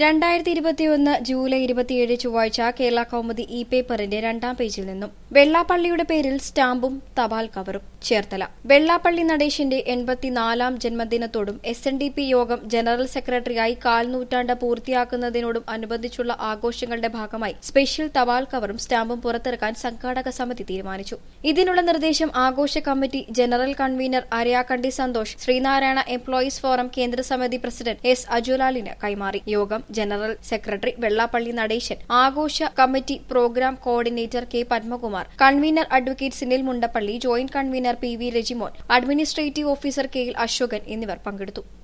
രണ്ടായിരത്തി ഇരുപത്തിയൊന്ന് ജൂലൈ ഇരുപത്തിയേഴ് ചൊവ്വാഴ്ച കേരള കൗമുദി ഇ പേപ്പറിന്റെ രണ്ടാം പേജിൽ നിന്നും വെള്ളാപ്പള്ളിയുടെ പേരിൽ സ്റ്റാമ്പും തപാൽ കവറും ചേർത്തല വെള്ളാപ്പള്ളി നടേശന്റെ എൺപത്തിനാലാം ജന്മദിനത്തോടും S N D P Yogam general സെക്രട്ടറിയായി കാൽനൂറ്റാണ്ട് പൂർത്തിയാക്കുന്നതിനോടും അനുബന്ധിച്ചുള്ള ആഘോഷങ്ങളുടെ ഭാഗമായി സ്പെഷ്യൽ തപാൽ കവറും സ്റ്റാമ്പും പുറത്തിറക്കാൻ സംഘാടക സമിതി തീരുമാനിച്ചു ഇതിനുള്ള നിർദ്ദേശം ആഘോഷ committee general convener Arayakkandy Santhosh Sreenarayana employees forum കേന്ദ്ര സമിതി പ്രസിഡന്റ് എസ് അജുലാലിന് കൈമാറി യോഗം ജനറൽ സെക്രട്ടറി വെള്ളാപ്പള്ളി നടേശൻ ആഘോഷ committee programme coordinator K Padmakumar convener advocate Sinil Mundappally joint convener P V Rajimon administrative officer K L Asokan എന്നിവർ പങ്കെടുത്തു